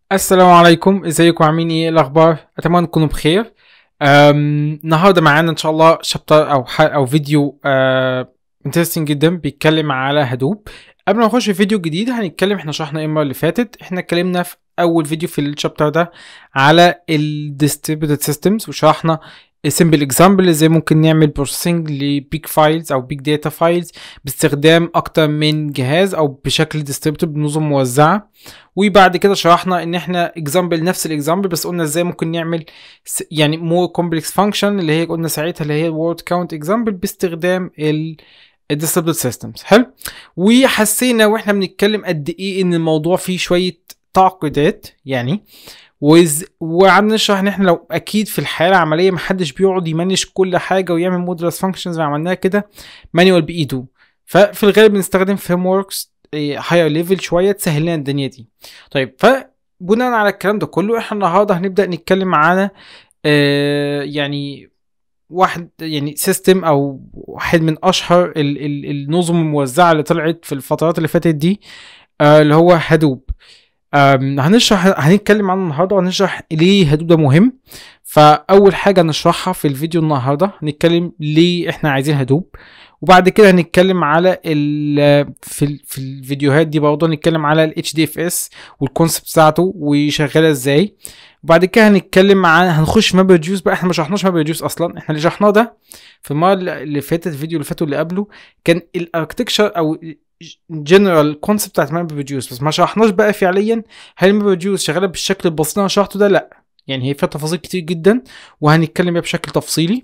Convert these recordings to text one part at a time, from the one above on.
السلام عليكم ازيكم عاملين ايه الاخبار اتمنى تكونوا بخير أم، النهارده معانا ان شاء الله شابتر او ح- او فيديو انترستنج جدا بيتكلم على هدوب قبل ما نخش في فيديو جديد هنتكلم احنا شرحنا ايه المره اللي فاتت احنا اتكلمنا في اول فيديو في الشابتر ده على ال distributed systems وشرحنا سمبل اكزامبل ازاي ممكن نعمل بروسيسنج لبيج فايلز او بيج داتا فايلز باستخدام اكتر من جهاز او بشكل distributed بنظم موزعه وبعد كده شرحنا ان احنا اكزامبل نفس الاكزامبل بس قلنا ازاي ممكن نعمل س- يعني مور كومبلكس فانكشن اللي هي قلنا ساعتها اللي هي word count example باستخدام ال distributed systems حلو وحسينا واحنا بنتكلم قد ايه ان الموضوع فيه شويه تعقيدات يعني وز... وقعدنا نشرح ان احنا لو اكيد في الحياه العمليه محدش بيقعد يمانج كل حاجه ويعمل مودلس فانكشنز زي ما عملناها كده مانيوال بايده ففي الغالب بنستخدم فريم وركس هاير ليفل شويه تسهل لنا الدنيا دي طيب فبناء على الكلام ده كله احنا النهارده هنبدا نتكلم على آه يعني واحد يعني سيستم او واحد من اشهر ال ال النظم الموزعه اللي طلعت في الفترات اللي فاتت دي آه اللي هو هدوب آم، هنشرح هنتكلم عنه النهارده وهنشرح ليه هدوب ده مهم فاول حاجه نشرحها في الفيديو النهارده هنتكلم ليه احنا عايزين هدوب وبعد كده هنتكلم على ال في ال في الفيديوهات دي برضه هنتكلم على ال HDFS والكونسبت بتاعته وشغاله ازاي وبعد كده هنتكلم عن هنخش ماب ريديوس بقى احنا ما شرحناش ماب ريديوس اصلا احنا اللي شرحناه ده في المره اللي فاتت الفيديو اللي فات واللي قبله كان الاركتكشر او جنرال كونسبت بتاعت ماب ريديوس بس ما شرحناش بقى فعليا هل ماب ريديوس شغاله بالشكل البسيط اللي انا شرحته ده لا يعني هي فيها تفاصيل كتير جدا وهنتكلم بيها بشكل تفصيلي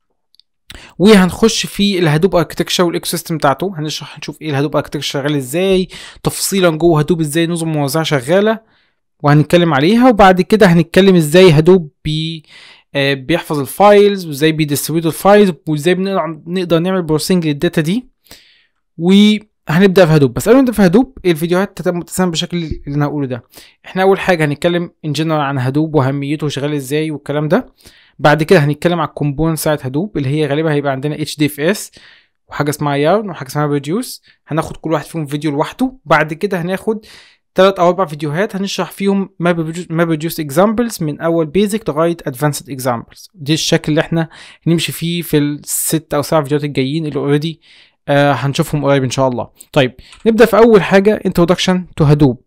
وهنخش في الهدوب اركتكشر والايكو سيستم بتاعته هنشرح نشوف ايه الهدوب اركتكشر شغال ازاي تفصيلا جوه هدوب ازاي نظم موزعه شغاله وهنتكلم عليها وبعد كده هنتكلم ازاي هدوب بي آه، بيحفظ الفايلز وازاي بيديستريبيوت الفايلز وازاي بنقدر نقدر نعمل بروسينج للداتا دي وهنبدا في هدوب بس قبل ما نبدا في هدوب الفيديوهات تتم متسامه بالشكل اللي انا هقوله ده احنا اول حاجه هنتكلم ان جنرال عن هدوب واهميته وشغال ازاي والكلام ده بعد كده هنتكلم على الكومبوننت بتاعت هدوب اللي هي غالبا هيبقى عندنا اتش دي اف اس وحاجه اسمها يارن وحاجه اسمها ريديوس هناخد كل واحد فيهم فيديو لوحده بعد كده هناخد ثلاث او اربع فيديوهات هنشرح فيهم ماب ريديوس اكزامبلز من اول بيزك لغايه ادفانسد اكزامبلز دي الشكل اللي احنا هنمشي فيه في الست او سبع فيديوهات الجايين اللي اوريدي آه هنشوفهم قريب ان شاء الله طيب نبدا في اول حاجه انترودكشن تو هدوب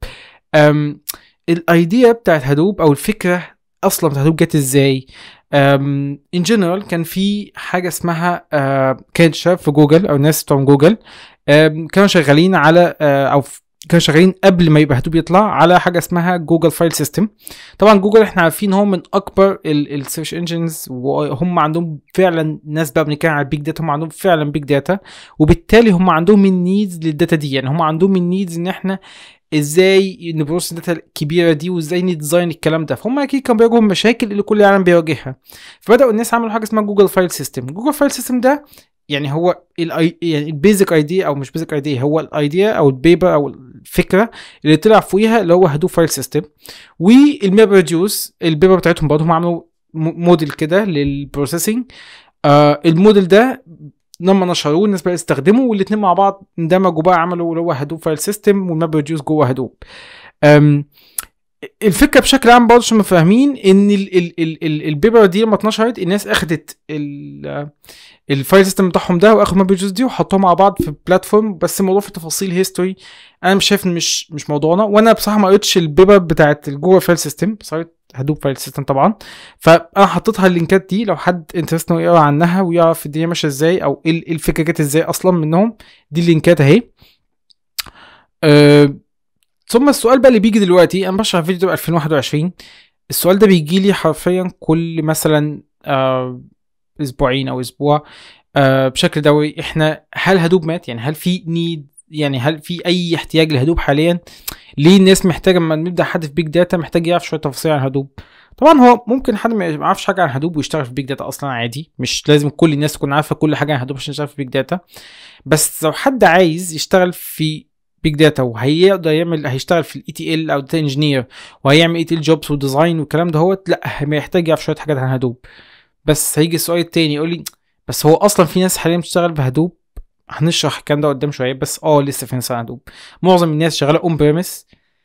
الايديا بتاعت هدوب او الفكره اصلا بتاعت هدوب جت ازاي ان جنرال كان في حاجه اسمها آه كانت شاب في جوجل او الناس بتوع جوجل آم، كانوا شغالين على آه او ف- كانوا شغالين قبل ما يبقى هدوب يطلع على حاجه اسمها جوجل فايل سيستم طبعا جوجل احنا عارفين هو من اكبر السيرش انجنز وهم عندهم فعلا ناس بقى بنتكلم على البيج داتا هم عندهم فعلا بيج داتا وبالتالي هم عندهم النيدز للداتا دي يعني هم عندهم النيدز ان احنا ازاي نبروس الداتا الكبيره دي وازاي نديزاين الكلام ده فهم اكيد كانوا بيواجهوا المشاكل اللي كل العالم بيواجهها فبداوا الناس عملوا حاجه اسمها جوجل فايل سيستم جوجل فايل سيستم ده يعني هو ال يعني البيزك ايديا او مش بيزك ايديا هو الايديا او البيبر او الفكره اللي طلع فوقيها اللي هو هدوب فايل سيستم والماب ريديوس البيبر بتاعتهم برضه هم عملوا م- موديل كده للبروسيسنج آه الموديل ده لما نشروه الناس بقى يستخدموا والاثنين مع بعض اندمجوا بقى عملوا اللي هو هدوب فايل سيستم والماب ريديوس جوه هدوب أم، الفكره بشكل عام برضه عشان نبقى فاهمين ان ال- ال- ال- ال- البيبر دي لما اتنشرت الناس اخدت ال- الفايل سيستم بتاعهم ده واخدوا ماب ريديوس دي وحطوها مع بعض في بلاتفورم بس الموضوع في تفاصيل هيستوري انا مش شايف إن مش مش موضوعنا وانا بصراحه ما قريتش البيبر بتاعت الجوجل فايل سيستم بس قريت هدوب فايل سيستم طبعا فانا حطيتها اللينكات دي لو حد انترست انه يقرا عنها ويعرف الدنيا ماشيه ازاي او ايه إيه الفكره جت ازاي اصلا منهم دي اللينكات اهي أه ثم السؤال بقى اللي بيجي دلوقتي انا بشرح فيديو ده 2021 السؤال ده بيجي لي حرفيا كل مثلا آه اسبوعين او اسبوع آه بشكل دوري احنا هل هدوب مات يعني هل في نيد يعني هل في اي احتياج لهدوب حاليا ليه الناس محتاجه لما نبدا حد في بيج داتا محتاج يعرف شويه تفاصيل عن هدوب طبعا هو ممكن حد ما يعرفش حاجه عن هدوب ويشتغل في بيج داتا اصلا عادي مش لازم كل الناس تكون عارفه كل حاجه عن هدوب عشان يشتغل في بيج داتا بس لو حد عايز يشتغل في بيج داتا وهيقدر يعمل هيشتغل في الاي تي ال او داتا انجينير وهيعمل اي تي ال جوبز وديزاين والكلام ده هو لا محتاج يعرف شويه حاجات عن هدوب بس هيجي السؤال التاني يقول لي بس هو اصلا في ناس حاليا بتشتغل بهدوب هنشرح الكلام ده قدام شويه بس اه لسه في ناس عن هدوب معظم الناس شغاله اون بريمس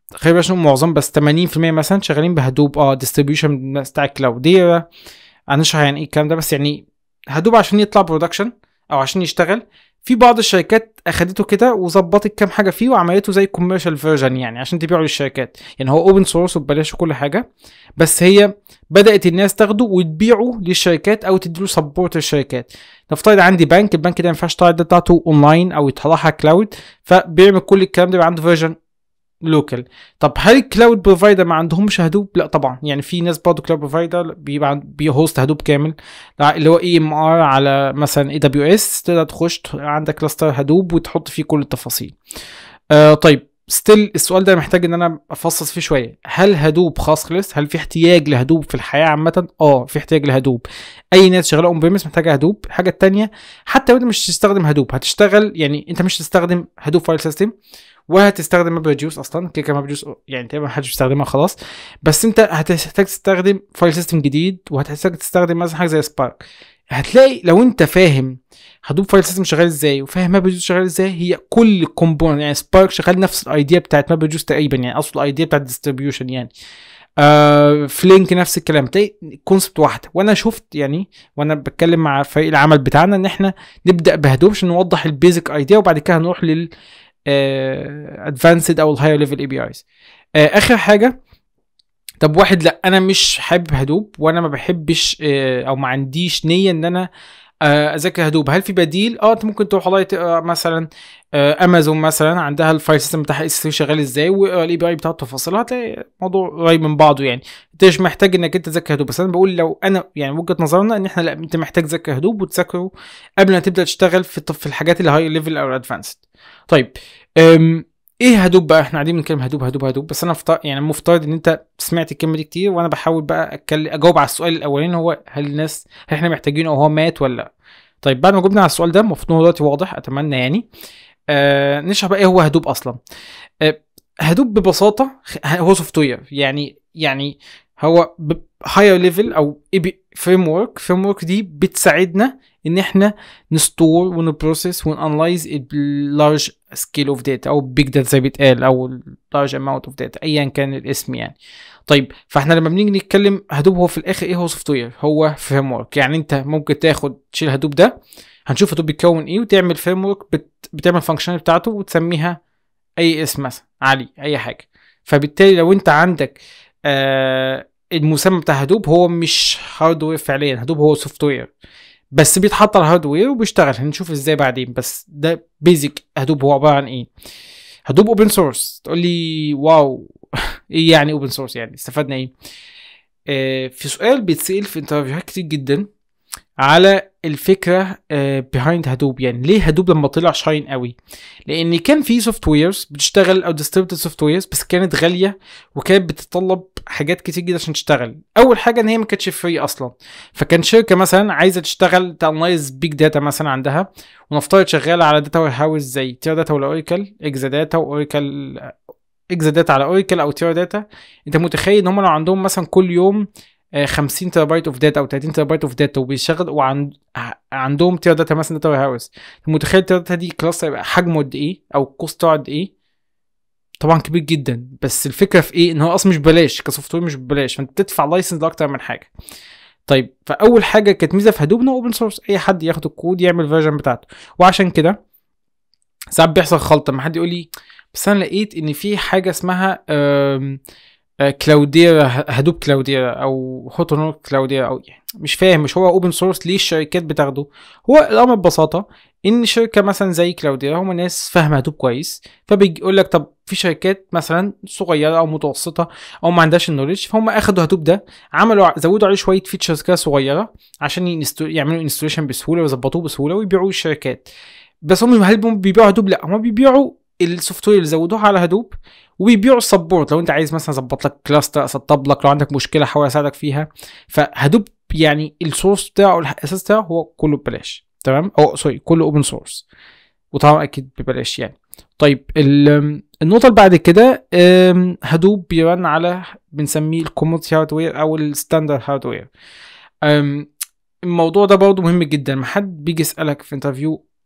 خلي بالك إنهم معظم بس 80% مثلا شغالين بهدوب اه ديستريبيوشن بتاع كلاوديرا هنشرح يعني ايه الكلام ده بس يعني هدوب عشان يطلع برودكشن او عشان يشتغل في بعض الشركات اخدته كده وظبطت كام حاجه فيه وعملته زي كوميرشال فيرجن يعني عشان تبيعه للشركات يعني هو اوبن سورس وببلاش وكل حاجه بس هي بدات الناس تاخده وتبيعه للشركات او تديله سبورت للشركات نفترض عندي بنك البنك ده ما ينفعش يطلع الداتا بتاعته اونلاين او يطلعها كلاود فبيعمل كل الكلام ده يبقى عنده فيرجن لوكال طب هل الكلاود بروفايدر ما عندهمش هدوب لا طبعا يعني في ناس برضه كلاود بروفايدر بيبقى عند- بيهوست هدوب كامل اللي هو اي ام ار على مثلا اي دبليو اس تقدر تخش عندك كلاستر هدوب وتحط فيه كل التفاصيل آه طيب ستيل السؤال ده محتاج ان انا افصص فيه شويه هل هدوب خاص خلص هل في احتياج لهدوب في الحياه عامه اه في احتياج لهدوب اي ناس شغاله اون بريمس محتاجه هدوب الحاجه التانية حتى لو انت مش هتستخدم هدوب هتشتغل يعني انت مش هتستخدم هدوب فايل سيستم وهتستخدم ماب ريديوس اصلا كده كده ماب ريديوس يعني تقريبا محدش بيستخدمها خلاص بس انت هتحتاج تستخدم فايل سيستم جديد وهتحتاج تستخدم مثلا حاجه زي سبارك هتلاقي لو انت فاهم هدوب فايل سيستم شغال ازاي وفاهم ماب ريديوس شغال ازاي هي كل كومبوننت يعني سبارك شغال نفس الايديا بتاعت ماب ريديوس تقريبا يعني اصل الايديا بتاعت الديستريبيوشن يعني آه فلينك نفس الكلام تلاقي كونسبت واحده وانا شفت يعني وانا بتكلم مع فريق العمل بتاعنا ان احنا نبدا بهدوب عشان نوضح البيزك ايديا وبعد كده هنروح لل ادفانسد او الهاير ليفل اي بي ايز اخر حاجه طب واحد لا انا مش حابب هدوب وانا ما بحبش آه، او ما عنديش نيه ان انا آه، اذاكر هدوب هل في بديل اه انت ممكن تروح والله تقرا مثلا آه، امازون مثلا عندها الفايل سيستم بتاعها اس شغال ازاي والاي بي اي بتاعته تفاصيلها هتلاقي الموضوع قريب من بعضه يعني انت مش محتاج انك انت تذاكر هدوب بس انا بقول لو انا يعني وجهه نظرنا ان احنا لا انت محتاج تذاكر هدوب وتذاكره قبل ما تبدا تشتغل في في الحاجات اللي هاي ليفل او ادفانسد طيب أم ايه هدوب بقى احنا قاعدين بنتكلم هدوب هدوب هدوب بس انا مفترض يعني مفترض ان انت سمعت الكلمه دي كتير وانا بحاول بقى اتكلم اجاوب على السؤال الاولاني هو هل الناس هل احنا محتاجينه او هو مات ولا لا طيب بعد ما جبنا على السؤال ده المفروض إن هو دلوقتي واضح اتمنى يعني آه نشرح بقى ايه هو هدوب اصلا آه هدوب ببساطه خ- هو سوفت وير يعني يعني هو هاير ليفل او فريم ورك فريم ورك دي بتساعدنا ان احنا نستور ونبروسيس ونانلايز اللارج سكيل اوف داتا او بيج داتا زي بيتقال او لارج اماونت اوف داتا ايا كان الاسم يعني طيب فاحنا لما بنيجي نتكلم هدوب هو في الاخر ايه هو سوفت وير هو فريم ورك يعني انت ممكن تاخد تشيل هدوب ده هنشوف هدوب بيتكون ايه وتعمل فريم ورك بت... بتعمل فانكشن بتاعته وتسميها اي اسم مثلا علي اي حاجه فبالتالي لو انت عندك آه المسمى بتاع هدوب هو مش هاردوير فعليا هدوب هو سوفت وير بس بيتحط على الهاردوير وبيشتغل هنشوف ازاي بعدين بس ده بيزك هدوب هو عباره عن ايه هدوب اوبن سورس تقول لي واو ايه يعني اوبن سورس يعني استفدنا ايه آه في سؤال بيتسال في انترفيوهات كتير جدا على الفكره بيهايند هدوب يعني ليه هدوب لما طلع شاين قوي لان كان في سوفت ويرز بتشتغل او ديستريبيوتد سوفت ويرز بس كانت غاليه وكانت بتتطلب حاجات كتير جدا عشان تشتغل اول حاجه ان هي ما كانتش فري اصلا فكان شركه مثلا عايزه تشتغل تانلايز بيج داتا مثلا عندها ونفترض شغاله على داتا وير هاوس زي تير داتا ولا اوراكل اكزا داتا واوراكل اكزا داتا على اوراكل او تير داتا انت متخيل ان هم لو عندهم مثلا كل يوم آه، 50 تيرا بايت اوف داتا او 30 تيرا بايت اوف داتا وبيشغل وعند عندهم تير داتا مثلا داتا وير هاوس انت متخيل التير داتا دي كلاس هيبقى حجمه قد ايه او الكوست بتاعه قد ايه طبعا كبير جدا بس الفكره في ايه ان هو اصلا مش ببلاش كسوفت وير مش ببلاش فانت بتدفع لايسنس لاكتر من حاجه طيب فاول حاجه كانت ميزه في هدوب انه اوبن سورس اي حد ياخد الكود يعمل الفيرجن بتاعته وعشان كده ساعات بيحصل خلط لما حد يقول لي بس انا لقيت ان في حاجه اسمها آم، آه، كلاوديرا هدوب كلاوديرا او هوتونور كلاوديرا او يعني مش فاهم مش هو اوبن سورس ليه الشركات بتاخده هو الامر ببساطه ان شركه مثلا زي كلاوديرا هم ناس فاهمه هدوب كويس فبيقول لك طب في شركات مثلا صغيره او متوسطه او ما عندهاش النولج فهم اخدوا هدوب ده عملوا زودوا عليه شويه فيتشرز كده صغيره عشان ينستو يعملوا انستوليشن بسهوله ويظبطوه بسهوله ويبيعوه للشركات بس هم هل هم بيبيعوا هدوب لا هم بيبيعوا السوفت وير اللي زودوه على هدوب وبيبيعوا السبورت لو انت عايز مثلا اظبط لك كلاستر اسطب لك لو عندك مشكله احاول اساعدك فيها فهدوب يعني السورس بتاعه الاساس بتاعه هو كله ببلاش تمام او سوري كله اوبن سورس وطبعا اكيد ببلاش يعني طيب ال- النقطه اللي بعد كده ام، هدوب بيرن على بنسميه الكومودتي هاردوير او الستاندرد هاردوير الموضوع ده برضه مهم جدا ما حد بيجي يسالك في انترفيو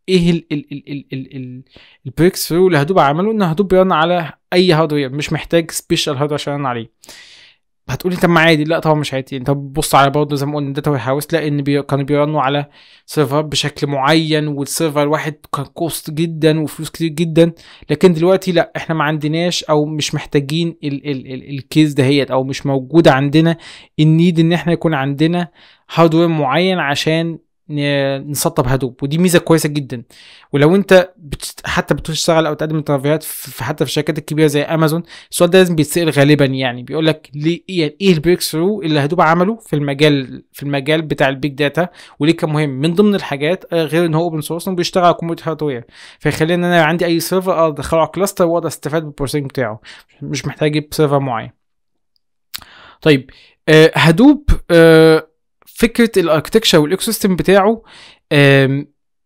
ايه ال ال ال ال ال ال البريك ثرو اللي هدوب عمله ان هدوب بيرن على اي هاردوير مش محتاج سبيشال هاردوير عشان يرن عليه هتقولي طب ما عادي لا طبعا مش عادي انت بتبص على برضه زي ما قلنا داتا وير هاوس لا ان بي... كانوا بيرنوا على سيرفرات بشكل معين والسيرفر الواحد كان كوست جدا وفلوس كتير جدا لكن دلوقتي لا احنا ما عندناش او مش محتاجين ال... ال... ال... الكيس دهيت او مش موجوده عندنا النيد ان احنا يكون عندنا هاردوير معين عشان ن- نسطب هدوب ودي ميزه كويسه جدا ولو انت بت... حتى بتشتغل او تقدم انترفيوهات في حتى في الشركات الكبيره زي امازون السؤال ده لازم بيتسال غالبا يعني بيقول لك ليه يعني ايه البريك ثرو اللي هدوب عمله في المجال في المجال بتاع البيج داتا وليه كان مهم من ضمن الحاجات آه، غير ان هو اوبن سورس انه بيشتغل على كمبيوتر هاردوير فيخليني ان انا عندي اي سيرفر اقدر ادخله على كلاستر واقدر استفاد بالبروسيسنج بتاعه مش محتاج اجيب سيرفر معين طيب آه، هدوب آه، فكره الاركتكشر والايكو سيستم بتاعه آم،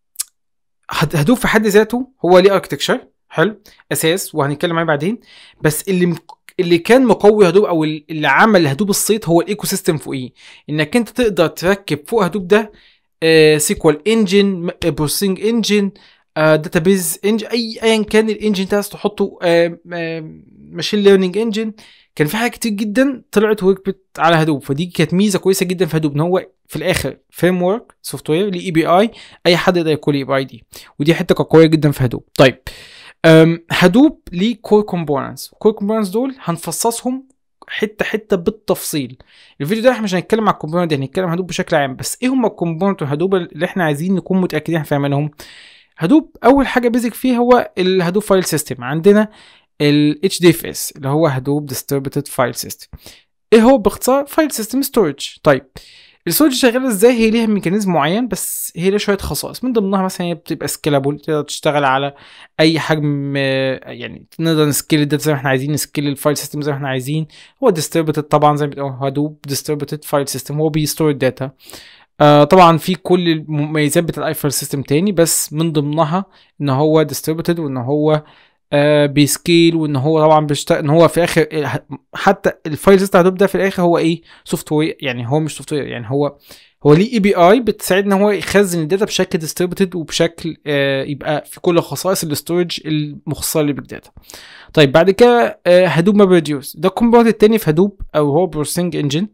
هد- هدوب في حد ذاته هو ليه اركتكشر حلو اساس وهنتكلم عليه بعدين بس اللي مك- اللي كان مقوي هدوب او اللي عمل هدوب الصيت هو الايكو سيستم فوقيه انك انت تقدر تركب فوق هدوب ده سيكوال انجن بروسيسنج انجن داتابيز انجن اي ايا كان الانجن انت عايز تحطه ماشين ليرنينج انجن كان في حاجات كتير جدا طلعت وركبت على هدوب فدي كانت ميزه كويسه جدا في هدوب ان هو في الاخر فريم ورك سوفت وير ليه اي بي اي اي حد يقدر يكون اي بي اي دي ودي حته كانت قويه جدا في هدوب طيب أم، هدوب ليه كور كومبوننتس الكور كومبوننتس دول هنفصصهم حته حته بالتفصيل الفيديو ده احنا مش هنتكلم على الكومبوننت دي هنتكلم عن هدوب بشكل عام بس ايه هم الكومبوننت هدوب اللي احنا عايزين نكون متاكدين احنا فاهمينهم هدوب اول حاجه بيزك فيه هو الهدوب فايل سيستم عندنا ال HDFS اللي هو هدوب Distributed File System ايه هو باختصار فايل سيستم ستورج طيب الستورج شغاله ازاي هي ليها ميكانيزم معين بس هي ليها شويه خصائص من ضمنها مثلا هي بتبقى سكيلابل تقدر تشتغل على اي حجم آه، يعني نقدر نسكيل الداتا زي ما احنا عايزين نسكيل الفايل سيستم زي ما احنا عايزين هو ديستريبيوتد طبعا زي ما بتقول هدوب ديستريبيوتد فايل سيستم هو بيستور الداتا آه طبعا في كل المميزات بتاع الاي فايل سيستم تاني بس من ضمنها ان هو ديستريبيوتد وان هو آه بيسكيل وان هو طبعا بيشتغل ان هو في اخر حتى الفايل سيستم هدوب ده في الاخر هو ايه سوفت وير يعني هو مش سوفت وير يعني هو هو ليه اي بي اي بتساعدنا ان هو يخزن الداتا بشكل ديستريبيوتد وبشكل آه يبقى في كل خصائص الاستورج المخصصه للبيج داتا طيب بعد كده آه هدوب ماب ريديوس ده الكومبوننت التاني في هدوب او هو بروسيسنج انجن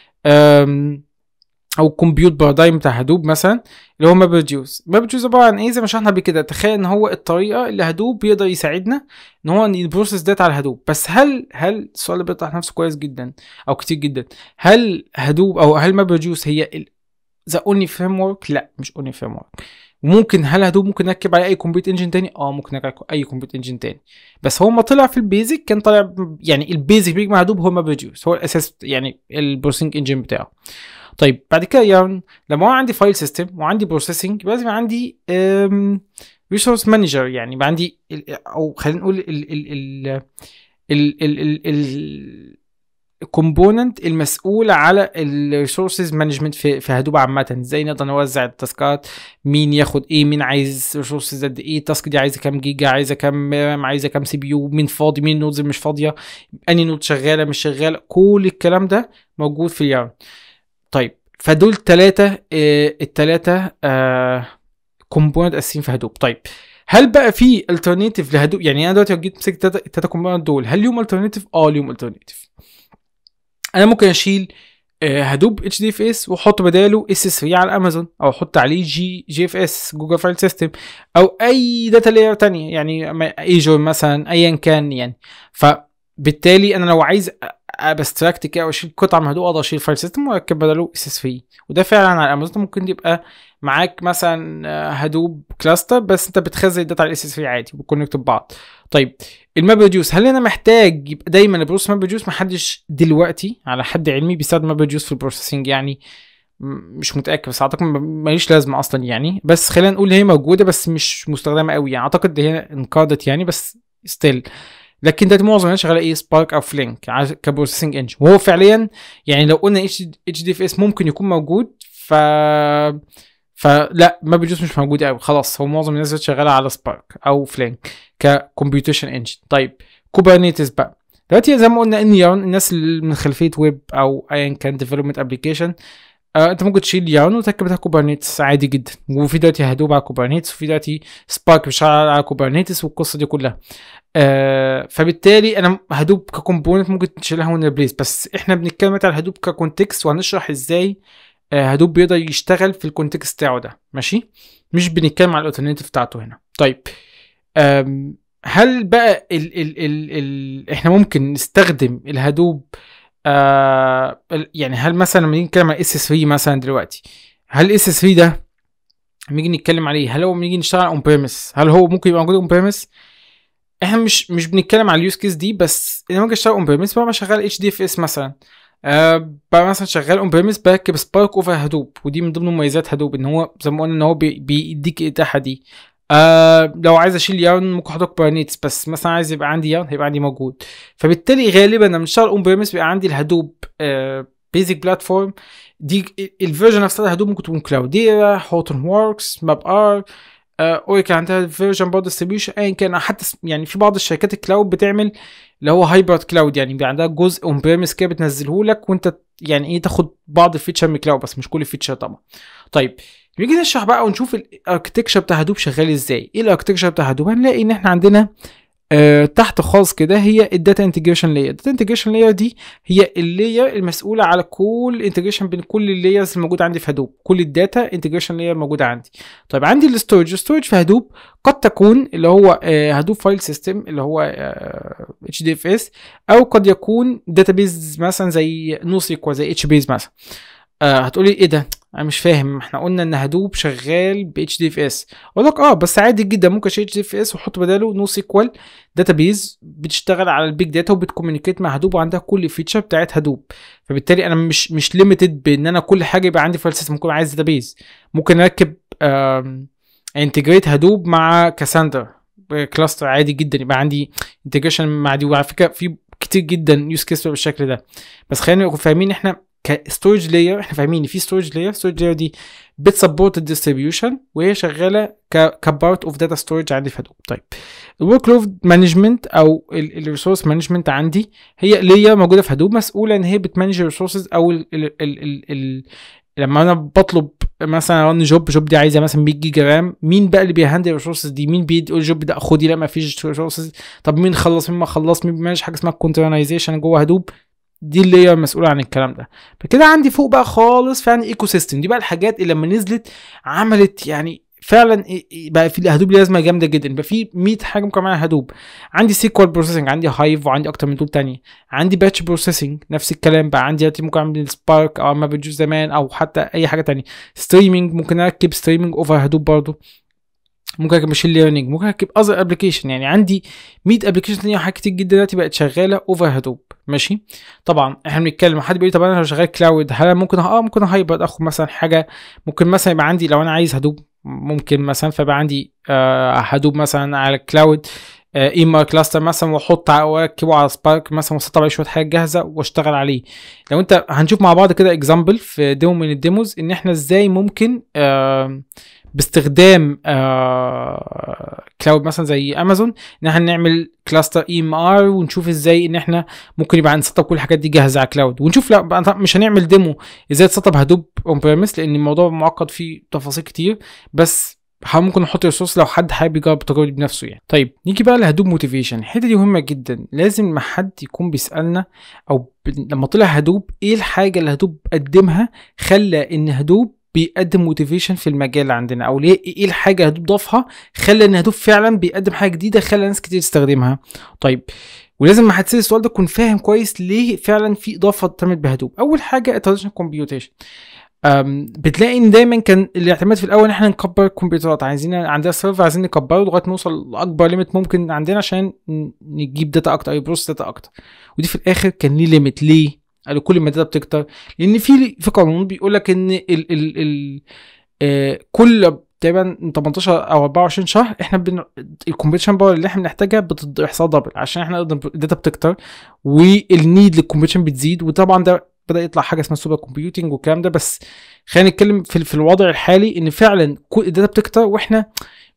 او الكمبيوت بارادايم بتاع هدوب مثلا اللي هو ماب ريديوس ماب ريديوس عباره عن ايه زي ما شرحنا قبل كده تخيل ان هو الطريقه اللي هدوب بيقدر يساعدنا ان هو يبروسس داتا على هدوب بس هل هل السؤال اللي بيطرح نفسه كويس جدا او كتير جدا هل هدوب او هل ماب ريديوس هي ذا اونلي فريم ورك لا مش اونلي فريم ورك وممكن هل هدوب ممكن نركب عليه اي كومبيوت انجن تاني اه ممكن نركب اي كومبيوت انجن تاني بس هو ما طلع في البيزك كان طالع يعني البيزك بيجي مع هدوب هو ماب ريديوس هو الاساس يعني البروسيسنج انجن بتاعه طيب بعد كده يعني لما هو عندي فايل سيستم وعندي بروسيسنج يبقى لازم عندي ريسورس مانجر يعني يبقى عندي ال- او خلينا نقول ال ال ال ال ال ال ال الكومبوننت المسؤول على الريسورسز مانجمنت في في هدوب عامه ازاي نقدر نوزع التاسكات مين ياخد ايه مين عايز ريسورسز قد ايه التاسك دي عايزه كام جيجا عايزه كام رام عايزه كام سي بي يو مين فاضي مين نودز مش فاضيه اني نود شغاله مش شغاله كل الكلام ده موجود في اليارن طيب فدول ثلاثة آه الثلاثة آه كومبوننت اساسيين في هدوب طيب هل بقى في الترناتيف لهدوب يعني انا دلوقتي لو جيت مسكت الثلاثة كومبوننت دول هل ليهم الترناتيف؟ اه ليهم الترناتيف انا ممكن اشيل آه هدوب اتش دي اف اس واحط بداله اس اس 3 على امازون او احط عليه جي جي اف اس جوجل فايل سيستم او اي داتا لاير تانية يعني ايجور مثلا ايا كان يعني فبالتالي انا لو عايز ابستراكت كده واشيل قطعه من هدوء اقدر اشيل فايل سيستم واركب بداله اس اس 3 وده فعلا على امازون ممكن يبقى معاك مثلا هدوب كلاستر بس انت بتخزن الداتا على الاس اس 3 عادي وبتكونكت ببعض طيب الماب ريديوس هل انا محتاج يبقى دايما البروسيس ماب ريديوس محدش دلوقتي على حد علمي بيستخدم ماب ريديوس في البروسيسنج يعني مش متاكد بس اعتقد ماليش لازمه اصلا يعني بس خلينا نقول هي موجوده بس مش مستخدمه قوي يعني اعتقد هي انقرضت يعني بس ستيل لكن ده معظم الناس شغاله ايه سبارك او فلينك كبروسيسنج انجن وهو فعليا يعني لو قلنا اتش دي اف اس ممكن يكون موجود ف فلا ما بيجوز مش موجود قوي خلاص هو معظم الناس شغاله على سبارك او فلينك ككمبيوتيشن انجن طيب كوبرنيتس بقى دلوقتي زي ما قلنا ان يارن الناس اللي من خلفيه ويب او ايا كان ديفلوبمنت ابلكيشن آه انت ممكن تشيل يارن وتركبها كوبرنيتس عادي جدا وفي دلوقتي هدوب على كوبرنيتس وفي دلوقتي سبارك بيشتغل على كوبرنيتس والقصه دي كلها آه فبالتالي انا هدوب ككومبوننت ممكن تشيلها ونريبليس بس احنا بنتكلم على الهدوب ككونتكست وهنشرح ازاي آه هدوب بيقدر يشتغل في الكونتكست بتاعه ده ماشي مش بنتكلم على الالترناتيف بتاعته هنا طيب آم، هل بقى ال ال ال ال احنا ممكن نستخدم الهدوب آه ال- يعني هل مثلا لما نيجي نتكلم عن اس 3 مثلا دلوقتي هل اس 3 ده لما نيجي نتكلم عليه هل هو لما نيجي نشتغل اون بريمس هل هو ممكن يبقى موجود اون بريمس احنا مش مش بنتكلم على اليوز كيس دي بس انا ممكن اشتغل اون بريمس بقى شغال اتش دي اف اس مثلا آه بقى مثلا شغال اون بريمس بركب سبارك اوفر هدوب ودي من ضمن مميزات هدوب ان هو زي ما قلنا ان هو بي- بيديك الاتاحه دي آه لو عايز اشيل يارن ممكن احط كوبرنيتس بس مثلا عايز يبقى عندي يارن هيبقى عندي موجود فبالتالي غالبا لما اشتغل اون بريمس بيبقى عندي الهدوب آه بيزك بلاتفورم دي الفيرجن نفسها هدوب ممكن تكون كلاوديرا هوتن ووركس ماب ار اوراكل عندها فيرجن برضه ديستريبيوشن ايا كان حتى س- يعني في بعض الشركات الكلاود بتعمل اللي هو هايبرد كلاود يعني بيبقى عندها جزء اون بريمس كده بتنزله لك وانت يعني ايه تاخد بعض الفيتشر من كلاود بس مش كل الفيتشر طبعا طيب نيجي نشرح بقى ونشوف الاركتكشر بتاع هدوب شغال ازاي ايه الاركتكشر بتاع هدوب هنلاقي ان احنا عندنا آه تحت خالص كده هي الداتا انتجريشن لاير الداتا انتجريشن لاير دي هي اللاير المسؤوله على كل الانتجريشن بين كل اللايرز الموجوده عندي في هدوب كل الداتا انتجريشن لاير موجوده عندي طيب عندي الستورج الستورج في هدوب قد تكون اللي هو آه هدوب فايل سيستم اللي هو اتش دي اف اس او قد يكون داتابيز مثلا زي نو سيكوال زي اتش بيز مثلا آه هتقولي ايه ده انا مش فاهم احنا قلنا ان هدوب شغال ب اتش دي اف اس اقول لك اه بس عادي جدا ممكن اشيل اتش دي اف اس واحط بداله نو سيكوال داتابيز بتشتغل على البيج داتا وبتكومينيكيت مع هدوب وعندها كل الفيتشر بتاعت هدوب فبالتالي انا مش مش ليميتد بان انا كل حاجه يبقى عندي فايل سيستم ممكن عايز داتابيز ممكن اركب انتجريت هدوب مع كاساندرا كلاستر عادي جدا يبقى عندي انتجريشن مع دي وعلى فكره في كتير جدا يوز كيس بالشكل ده بس خلينا نكون فاهمين احنا كستورج لاير احنا فاهمين ان في ستورج لاير ستورج لاير دي بتسبورت الديستريبيوشن وهي شغاله كبارت اوف داتا ستورج عندي في هدوب طيب الورك لود مانجمنت او الريسورس مانجمنت عندي هي لاير موجوده في هدوب مسؤوله ان هي بتمانج الريسورسز او ال ال ال ال ال لما انا بطلب مثلا رن جوب جوب دي عايزه مثلا 100 جيجا رام مين بقى اللي بيهندل الريسورسز دي مين بيقول الجوب ده خدي لا ما فيش ريسورسز طب مين خلص مين ما خلص مين بيمانج حاجه اسمها كونتينرايزيشن جوه هدوب دي اللي هي مسؤوله عن الكلام ده فكده عندي فوق بقى خالص فعلا ايكو سيستم دي بقى الحاجات اللي لما نزلت عملت يعني فعلا بقى في الهدوب لازمه جامده جدا بقى في 100 حاجه ممكن اعملها هدوب عندي سيكوال بروسيسنج عندي هايف وعندي اكتر من تول تانية عندي باتش بروسيسنج نفس الكلام بقى عندي دلوقتي ممكن اعمل سبارك او ما بجوز زمان او حتى اي حاجه تانية ستريمنج ممكن اركب ستريمنج اوفر هدوب برضه ممكن اركب ماشين ليرنينج ممكن اركب اذر ابلكيشن يعني عندي 100 ابلكيشن تانية وحاجات كتير جدا دلوقتي بقت شغاله اوفر هدوب ماشي طبعا احنا بنتكلم حد بيقول لي طب انا لو شغال كلاود هل ممكن اه ممكن هايبرد اخد مثلا حاجه ممكن مثلا يبقى عندي لو انا عايز هدوب ممكن مثلا فيبقى عندي آه هدوب مثلا على كلاود ايما كلاستر مثلا واحط واركبه على سبارك مثلا واسطب عليه شويه حاجات جاهزه واشتغل عليه لو انت هنشوف مع بعض كده اكزامبل في ديمو من الديموز ان احنا ازاي ممكن آه باستخدام آه كلاود مثلا زي امازون ان احنا نعمل كلاستر اي ام ار ونشوف ازاي ان احنا ممكن يبقى نسطب كل الحاجات دي جاهزه على كلاود ونشوف لا مش هنعمل ديمو ازاي تسطب هدوب اون بريمس لان الموضوع معقد فيه تفاصيل كتير بس ممكن نحط ريسورس لو حد حابب يجرب التجربه بنفسه يعني طيب نيجي بقى لهدوب موتيفيشن الحته دي مهمه جدا لازم ما حد يكون بيسالنا او ب... لما طلع هدوب ايه الحاجه اللي هدوب قدمها خلى ان هدوب بيقدم موتيفيشن في المجال اللي عندنا او ليه ايه الحاجه هدوب ضافها خلى ان هدوب فعلا بيقدم حاجه جديده خلى ناس كتير تستخدمها طيب ولازم ما حد السؤال ده تكون فاهم كويس ليه فعلا في اضافه تمت بهدوب اول حاجه التراديشنال كومبيوتيشن بتلاقي ان دايما كان الاعتماد في الاول ان احنا نكبر الكمبيوترات عايزين عندنا سيرفر عايزين نكبره لغايه نوصل لاكبر ليميت ممكن عندنا عشان نجيب داتا اكتر او يبروس داتا اكتر ودي في الاخر كان ليه ليميت ليه؟ قالوا كل ما الداتا بتكتر لان في في قانون بيقول لك ان ال ال ال آه كل تقريبا 18 او 24 شهر احنا بن... الكمبيوتيشن باور اللي احنا بنحتاجها بتحصل دبل عشان احنا الداتا بتكتر والنيد للكمبيوتيشن بتزيد وطبعا ده بدا يطلع حاجه اسمها سوبر كومبيوتنج والكلام ده بس خلينا نتكلم في, في الوضع الحالي ان فعلا كل الداتا بتكتر واحنا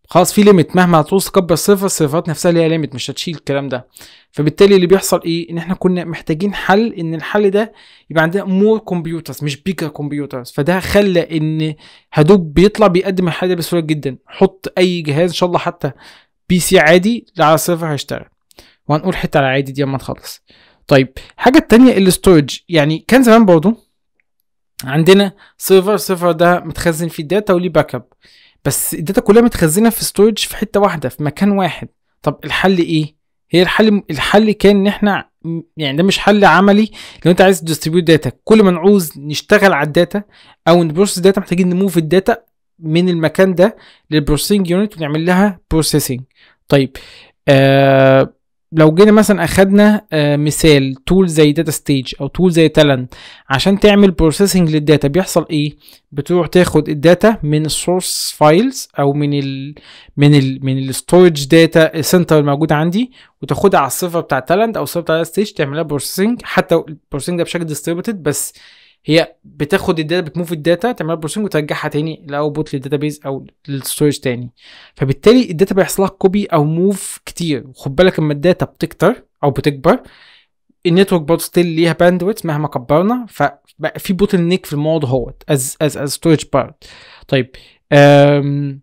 خلاص في ليميت مهما هتعوز تكبر السيرفر السيرفرات نفسها ليها ليميت مش هتشيل الكلام ده فبالتالي اللي بيحصل ايه ان احنا كنا محتاجين حل ان الحل ده يبقى عندنا مور كمبيوترز مش بيجر كمبيوترز فده خلى ان هدوب بيطلع بيقدم الحل ده بسهوله جدا حط اي جهاز ان شاء الله حتى بي سي عادي على السيرفر هيشتغل وهنقول حته على عادي دي اما نخلص طيب حاجه التانية الاستورج يعني كان زمان برضه عندنا سيرفر السيرفر ده متخزن فيه الداتا وليه باك اب بس الداتا كلها متخزنه في ستورج في حته واحده في مكان واحد طب الحل ايه هي الحل الحل كان ان احنا يعني ده مش حل عملي لو انت عايز تديستريبيوت داتا كل ما نعوز نشتغل على الداتا او نبروسس داتا محتاجين نموف الداتا من المكان ده للبروسيسنج يونت ونعمل لها بروسيسنج طيب آه لو جينا مثلا اخدنا آه مثال تول زي داتا ستيج او تول زي تالنت عشان تعمل بروسيسنج للداتا بيحصل ايه بتروح تاخد الداتا من السورس فايلز او من ال من ال من الستورج داتا سنتر الموجود عندي وتاخدها على السيرفر بتاع تالنت او السيرفر بتاع داتا ستيج تعملها بروسيسنج حتى البروسيسنج ده بشكل ديستريبيوتد بس هي بتاخد الداتا بتموف الداتا تعملها بروسيسنج وترجعها تاني لاوتبوت للداتابيز او للستورج تاني فبالتالي الداتا بيحصل لها كوبي او موف كتير وخد بالك اما الداتا بتكتر او بتكبر النتورك برضه ستيل ليها باندويت مهما كبرنا فبقى في بوتل نيك في الموضوع اهوت از از از ستورج بارت طيب أم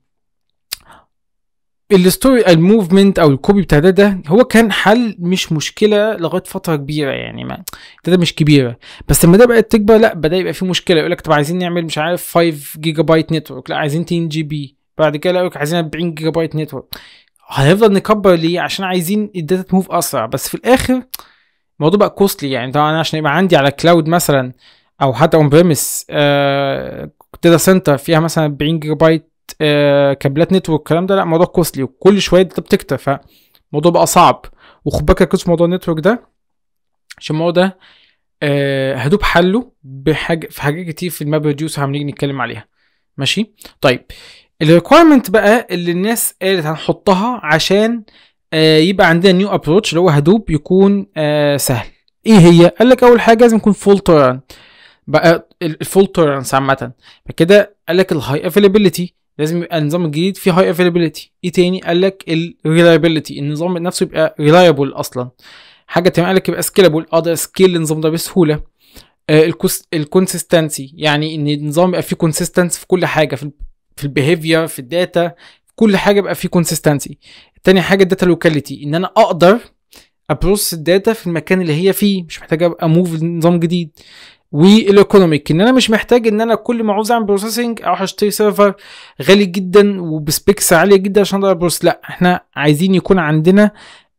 الستوري الموفمنت او الكوبي بتاع ده ده هو كان حل مش مشكله لغايه فتره كبيره يعني ما ده مش كبيره بس لما ده بقت تكبر لا بدا يبقى في مشكله يقول لك طب عايزين نعمل مش عارف 5 جيجا بايت نتورك لا عايزين 10 جي بي بعد كده يقول لك عايزين 40 جيجا بايت نتورك هنفضل نكبر ليه عشان عايزين الداتا تموف اسرع بس في الاخر الموضوع بقى كوستلي يعني طبعا انا عشان يبقى عندي على كلاود مثلا او حتى اون بريمس داتا سنتر فيها مثلا 40 جيجا بايت آه كابلات نتورك الكلام ده لا موضوع كوستلي وكل شويه الداتا بتكتر فالموضوع بقى صعب وخد بالك ركز في موضوع النتورك ده عشان الموضوع ده آه هدوب حله بحاجه في حاجات كتير في الماب ريديوس هنيجي نتكلم عليها ماشي طيب الريكويرمنت بقى اللي الناس قالت هنحطها عشان آه يبقى عندنا نيو ابروتش اللي هو هدوب يكون آه سهل ايه هي قال لك اول حاجه لازم يكون فول تولرانت بقى الفول تولرانس عامه فكده قال لك الهاي افيلابيلتي لازم يبقى النظام الجديد فيه هاي افيلابيلتي ايه تاني قال لك الريلايبيلتي النظام نفسه يبقى ريلايبل اصلا حاجه تانية قال لك يبقى سكيلابل اقدر سكيل النظام ده بسهوله آه الكونسيستنسي يعني ان النظام يبقى فيه كونسيستنس في كل حاجه في في البيهيفير في الداتا في كل حاجه يبقى فيه كونسيستنسي تاني حاجه الداتا لوكاليتي ان انا اقدر ابروس الداتا في المكان اللي هي فيه مش محتاج ابقى موف نظام جديد والايكونوميك ان انا مش محتاج ان انا كل ما عاوز اعمل بروسيسنج اروح اشتري سيرفر غالي جدا وبسبيكس عاليه جدا عشان اقدر ابروس لا احنا عايزين يكون عندنا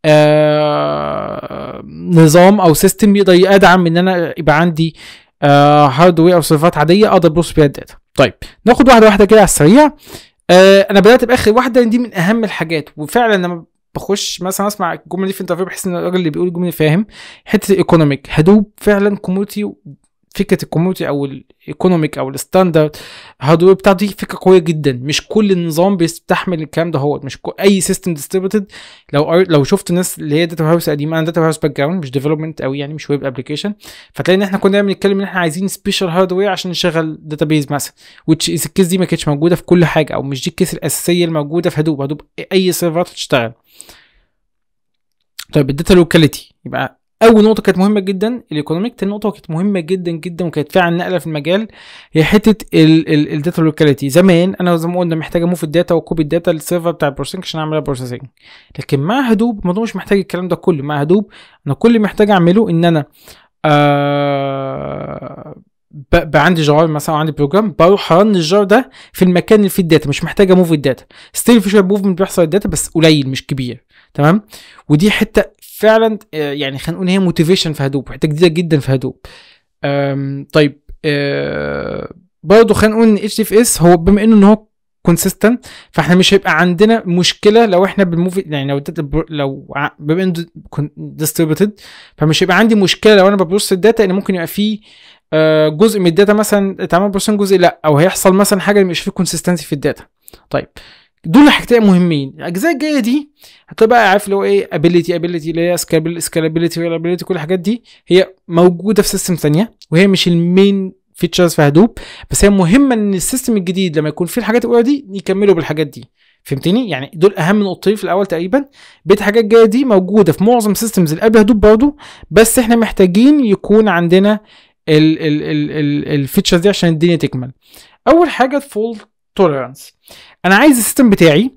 آه نظام او سيستم يقدر يدعم ان انا يبقى عندي آه هاردوير او سيرفرات عاديه اقدر ابروس بيها الداتا طيب ناخد واحده واحده كده على السريع آه انا بدات باخر واحده دي من اهم الحاجات وفعلا لما بخش مثلا اسمع الجمله دي في انترفيو بحس ان الراجل اللي بيقول الجمله فاهم حته الايكونوميك هدوب فعلا كوميونتي فكره الكوميونتي او الايكونوميك او الستاندرد هاردوير بتاعته دي فكره قويه جدا مش كل النظام بيستحمل الكلام ده هو مش اي سيستم ديستريبيوتد لو لو شفت الناس اللي هي داتا هاوس قديمه انا داتا هاوس باك جراوند مش ديفلوبمنت قوي يعني مش ويب ابلكيشن فتلاقي ان احنا كنا دايما بنتكلم ان احنا عايزين سبيشال هاردوير عشان نشغل داتابيز مثلا which is الكيس دي ما كانتش موجوده في كل حاجه او مش دي الكيس الاساسيه الموجوده في هدوب هدوب اي سيرفرات تشتغل طيب الداتا لوكاليتي يبقى اول نقطه كانت مهمه جدا الايكونوميك تاني نقطه كانت مهمه جدا جدا وكانت فعلا نقله في المجال هي حته الداتا لوكاليتي زمان انا زي ما قلنا محتاج اموف الداتا وكوبي الداتا للسيرفر بتاع البروسيسنج عشان اعملها بروسيسنج لكن مع هدوب الموضوع مش محتاج الكلام ده كله مع هدوب انا كل اللي محتاج اعمله ان انا آه بقى عندي جار مثلا عندي بروجرام بروح ارن الجار ده في المكان اللي فيه الداتا مش محتاج اموف الداتا ستيل في شويه موفمنت بيحصل الداتا بس قليل مش كبير تمام ودي حته فعلا يعني خلينا نقول هي موتيفيشن في هدوب حته جديده جدا في هدوب طيب برضه خلينا نقول ان اتش دي اف اس هو بما انه ان هو كونسيستنت فاحنا مش هيبقى عندنا مشكله لو احنا بنموف يعني لو الداتا لو بما انه ديستريبيوتد فمش هيبقى عندي مشكله لو انا ببروس الداتا ان ممكن يبقى فيه جزء من الداتا مثلا اتعمل بروسين جزء لا او هيحصل مثلا حاجه مش فيه كونسيستنسي في الداتا طيب دول حاجتين مهمين الاجزاء الجايه دي هتبقى بقى عارف اللي هو ايه ابيليتي ابيليتي اللي هي سكالابيلتي ريلابيلتي كل الحاجات دي هي موجوده في سيستم ثانيه وهي مش المين فيتشرز في هدوب بس هي مهمه ان السيستم الجديد لما يكون فيه الحاجات الاولى دي يكملوا بالحاجات دي فهمتني يعني دول اهم نقطتين في الاول تقريبا بقيت الحاجات الجايه دي موجوده في معظم سيستمز اللي قبل هدوب برضه بس احنا محتاجين يكون عندنا الفيتشرز دي عشان الدنيا تكمل اول حاجه فولت توليرانس انا عايز السيستم بتاعي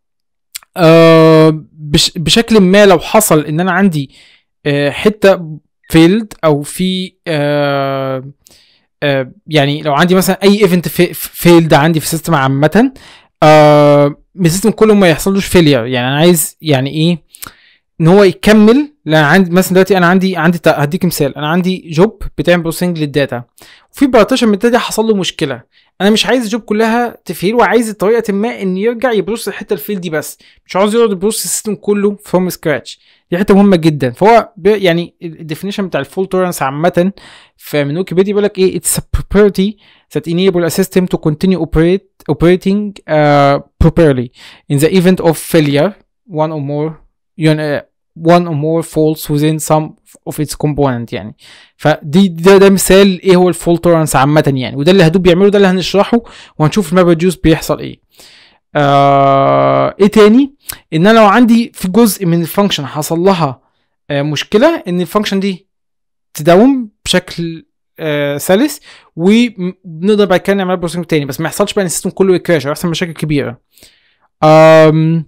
آه بش بشكل ما لو حصل ان انا عندي آه حته فيلد او في آه آه يعني لو عندي مثلا اي ايفنت فيلد عندي في السيستم عامه آه السيستم كله ما يحصلوش فيلير يعني انا عايز يعني ايه ان هو يكمل لان عندي مثلا دلوقتي انا عندي عندي هديك مثال انا عندي جوب بتعمل بروسيسنج للداتا وفي بارتيشن من الداتا حصل له مشكله انا مش عايز الجوب كلها تفيل وعايز بطريقه ما ان يرجع يبروس الحته الفيل دي بس مش عاوز يقعد يبروس السيستم كله فروم سكراتش دي حته مهمه جدا فهو يعني الديفينيشن بتاع الفول تولرنس عامه فمن ويكيبيديا بيقول لك ايه اتس property that enable a system to continue operate operating uh, properly in the event of failure one or more you one or more faults within some of its component يعني فدي ده, ده مثال ايه هو الفول تولرنس عامه يعني وده اللي هدوب بيعمله ده اللي هنشرحه وهنشوف الماب ريديوس بيحصل ايه آه ايه تاني ان انا لو عندي في جزء من الفانكشن حصل لها آه مشكله ان الفانكشن دي تداوم بشكل آه سلس وبنقدر بعد كده نعمل بروسيسنج تاني بس ما يحصلش بقى ان السيستم كله يكراش يحصل مشاكل كبيره آم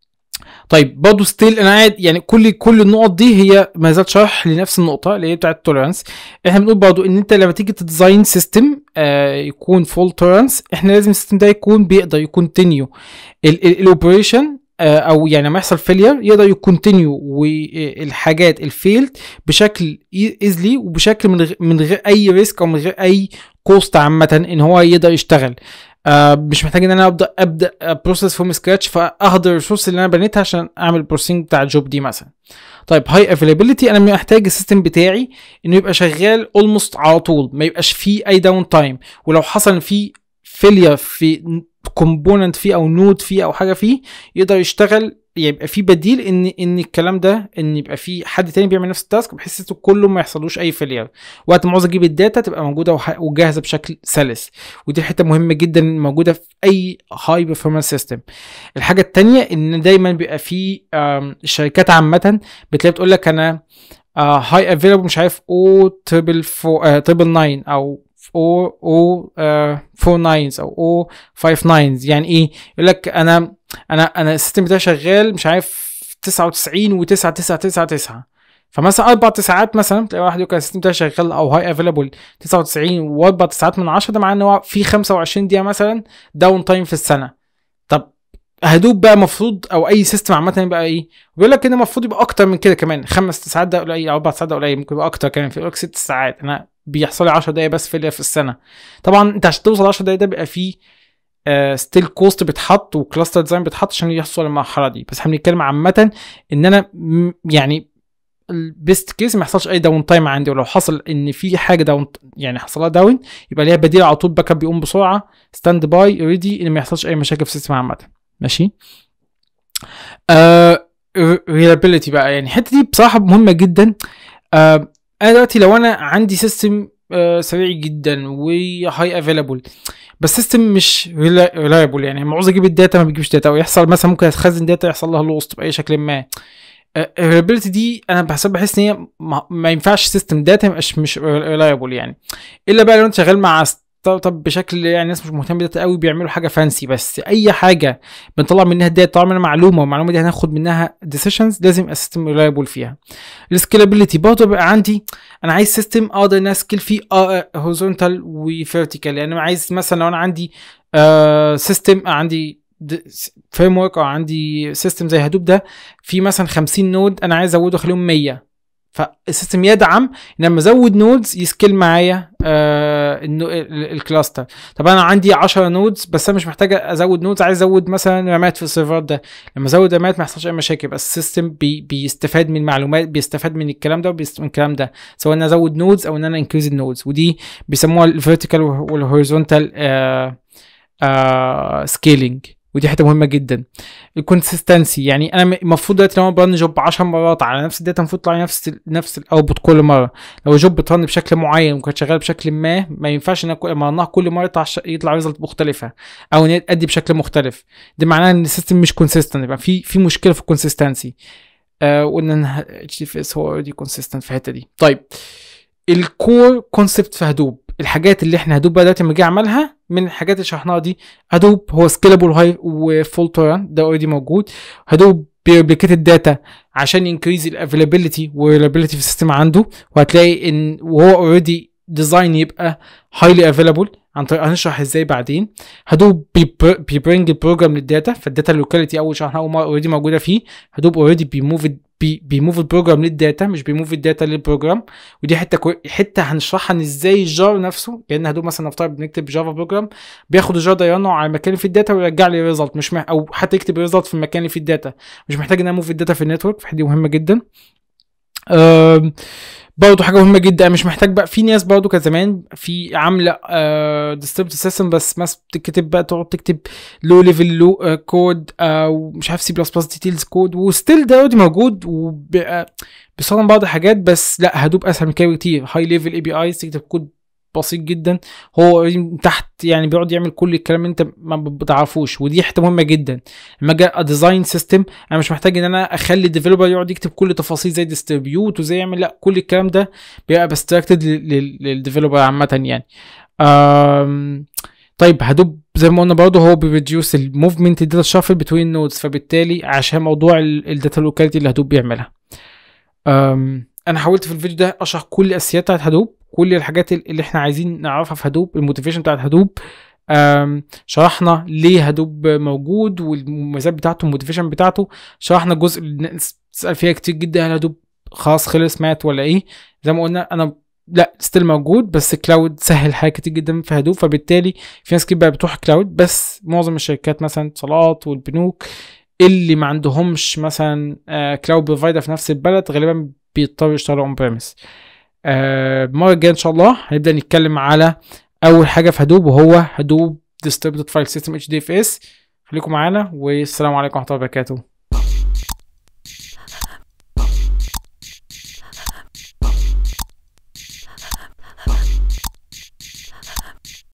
طيب برضه ستيل انا قاعد يعني كل كل النقط دي هي ما زالت شرح لنفس النقطه اللي هي بتاعه التوليرانس احنا بنقول برضه ان انت لما تيجي تديزاين سيستم آه يكون فول توليرانس احنا لازم السيستم ده يكون بيقدر يكونتينيو الاوبريشن او يعني لما يحصل فيلير يقدر يكونتينيو والحاجات الفيلد بشكل ايزلي وبشكل من غير من غير اي ريسك او من غير اي كوست عامه ان هو يقدر يشتغل آه مش محتاج ان انا ابدا ابدا بروسيس فروم سكراتش فاهدر الريسورس اللي انا بنيتها عشان اعمل البروسيسنج بتاع الجوب دي مثلا طيب هاي افيلابيلتي انا محتاج السيستم بتاعي انه يبقى شغال اولموست على طول ما يبقاش فيه اي داون تايم ولو حصل فيه فيلير في كومبوننت فيه او نود فيه او حاجه فيه يقدر يشتغل يبقى في بديل ان ان الكلام ده ان يبقى في حد تاني بيعمل نفس التاسك بحيث كله ما يحصلوش اي فيلير وقت ما عاوز اجيب الداتا تبقى موجوده وجاهزه بشكل سلس ودي حته مهمه جدا موجوده في اي هاي بيرفورمانس سيستم الحاجه التانية ان دايما بيبقى في الشركات عامه بتلاقي بتقول لك انا هاي افيلابل مش عارف او تريبل فور تريبل 9 او او او 4 ناينز او او 5 ناينز يعني ايه يقول لك انا انا انا السيستم بتاعي شغال مش عارف 99 و9 9 9 9 فمثلا اربع تسعات مثلا تلاقي واحد يقول السيستم بتاعي شغال او هاي افيلابل 99 واربع تسعات من 10 ده معناه ان هو في 25 دقيقه مثلا داون تايم في السنه طب هدوب بقى المفروض او اي سيستم عامه يبقى ايه بيقول لك ان المفروض يبقى اكتر من كده كمان خمس ساعات ده قليل او اربع ساعات ده قليل ممكن يبقى اكتر كمان في لك ست ساعات انا بيحصل لي 10 دقايق بس فيلير في السنه طبعا انت عشان توصل 10 دقايق ده بيبقى فيه ستيل كوست بيتحط وكلاستر ديزاين بيتحط عشان يحصل المرحله دي بس احنا بنتكلم عامه ان انا يعني البيست كيس ما يحصلش اي داون تايم عندي ولو حصل ان في حاجه داون يعني حصل لها داون يبقى ليها بديل على طول باك اب بيقوم بسرعه ستاند باي ريدي ان ما يحصلش اي مشاكل في السيستم عامه ماشي آه ريلابيلتي بقى يعني الحته دي بصراحه مهمه جدا آه انا دلوقتي لو انا عندي سيستم آه سريع جدا وهاي افيلابل بس سيستم مش ريلايبل يعني لما عاوز اجيب الداتا ما بيجيبش داتا او يحصل مثلا ممكن اتخزن داتا يحصل لها لوست باي شكل ما الريلابيلتي دي انا بحسب بحس ان هي ما, ما ينفعش سيستم داتا مش مش ريلايبل يعني الا بقى لو انت شغال مع ستارت اب بشكل يعني الناس مش مهتمه بالداتا قوي بيعملوا حاجه فانسي بس اي حاجه بنطلع منها الداتا طلع منها معلومه والمعلومه دي هناخد منها ديسيشنز لازم السيستم ريلايبل فيها السكيلابيلتي برضه بقى عندي انا عايز سيستم اقدر ان اسكيل فيه هورزونتال وفيرتيكال يعني انا عايز مثلا لو انا عندي سيستم عندي فريم ورك او عندي سيستم زي هدوب ده في مثلا 50 نود انا عايز ازوده اخليهم 100 فالسيستم يدعم ان لما ازود نودز يسكيل معايا آه الكلاستر طب انا عندي 10 نودز بس انا مش محتاج ازود نودز عايز ازود مثلا رامات في السيرفر ده لما ازود رامات ما يحصلش اي مشاكل بس السيستم بي بيستفاد من المعلومات بيستفاد من الكلام ده وبيستفاد من الكلام ده سواء ان ازود نودز او ان انا انكريز النودز ودي بيسموها الفيرتيكال والهوريزونتال سكيلينج ودي حته مهمه جدا الكونسستنسي يعني انا المفروض دلوقتي لو انا برن جوب 10 مرات على نفس الداتا المفروض يطلع لي نفس ال نفس الاوتبوت كل مره لو جوب بترن بشكل معين وكانت شغاله بشكل ما ما ينفعش ان أنا كل- لما ارنها كل مره يطلع ش- يطلع ريزلت مختلفه او ان هي تأدي بشكل مختلف ده معناه ان السيستم مش كونسيستنت يبقى في في مشكله في الكونسستنسي آه وان اتش تي اف اس هو اوريدي كونسيستنت في الحته دي طيب الكور كونسبت في هدوب الحاجات اللي احنا هدوب بقى دلوقتي لما جه عملها من الحاجات اللي شرحناها دي هدوب هو سكيلابل هاي وفول تورنت ده اوريدي موجود هدوب بيربليكيت الداتا عشان ينكريز الافيلابيلتي والريلابيلتي في السيستم عنده وهتلاقي ان وهو اوريدي ديزاين يبقى هايلي افيلابل عن طريق هنشرح ازاي بعدين هدوب بيبرنج البروجرام للداتا فالداتا اللوكاليتي اول شرحنا اول مره اوريدي موجوده فيه هدوب اوريدي بيموف بي بيموف البروجرام للداتا مش بيموف الداتا للبروجرام ودي حته كوي... حته هنشرحها ان ازاي الجار نفسه لان هدوب مثلا نفترض بنكتب جافا بروجرام بياخد الجار ده يرنه على المكان اللي فيه الداتا ويرجع لي ريزلت مش مح... او حتى يكتب ريزلت في المكان اللي فيه الداتا مش محتاج ان انا اموف الداتا في النتورك فدي مهمه جدا أم... برضه حاجه مهمه جدا أنا مش محتاج بقى في ناس برضه كان زمان في عامله ديستريبيوتد سيستم بس ناس بتكتب بقى تقعد تكتب لو ليفل لو كود او مش عارف سي بلس بلس ديتيلز كود وستيل ده اوريدي موجود وبقى بيستخدم بعض الحاجات بس لا هدوب اسهل من كده كتير هاي ليفل اي بي ايز تكتب كود بسيط جدا هو already تحت يعني بيقعد يعمل كل الكلام اللي انت ما بتعرفوش ودي حته مهمه جدا لما اجي اديزاين سيستم انا مش محتاج ان انا اخلي الديفلوبر يقعد يكتب كل تفاصيل زي ديستريبيوت وزي يعمل لا كل الكلام ده بيبقى بستراكتد للديفلوبر عامه يعني أم طيب هدوب زي ما قلنا برضه هو بيريديوس الموفمنت الداتا شافل بتوين نودز فبالتالي عشان موضوع الداتا لوكاليتي اللي هدوب بيعملها أم انا حاولت في الفيديو ده اشرح كل الاساسيات بتاعت هدوب كل الحاجات اللي احنا عايزين نعرفها في هدوب الموتيفيشن بتاعت هدوب أم، شرحنا ليه هدوب موجود والمميزات بتاعته والموتيفيشن بتاعته شرحنا الجزء اللي الناس بتسال فيها كتير جدا هل هدوب خلاص خلص مات ولا ايه زي ما قلنا انا لا ستيل موجود بس كلاود سهل حاجات كتير جدا في هدوب فبالتالي في ناس كتير بقى بتروح كلاود بس معظم الشركات مثلا اتصالات والبنوك اللي ما عندهمش مثلا كلاود بروفايدر في نفس البلد غالبا بيضطروا يشتغلوا اون بريمس المره الجايه ان شاء الله هنبدا نتكلم على اول حاجه في هدوب وهو هدوب ديستريبيوتد فايل سيستم اتش دي اف اس خليكم معانا والسلام عليكم ورحمه الله وبركاته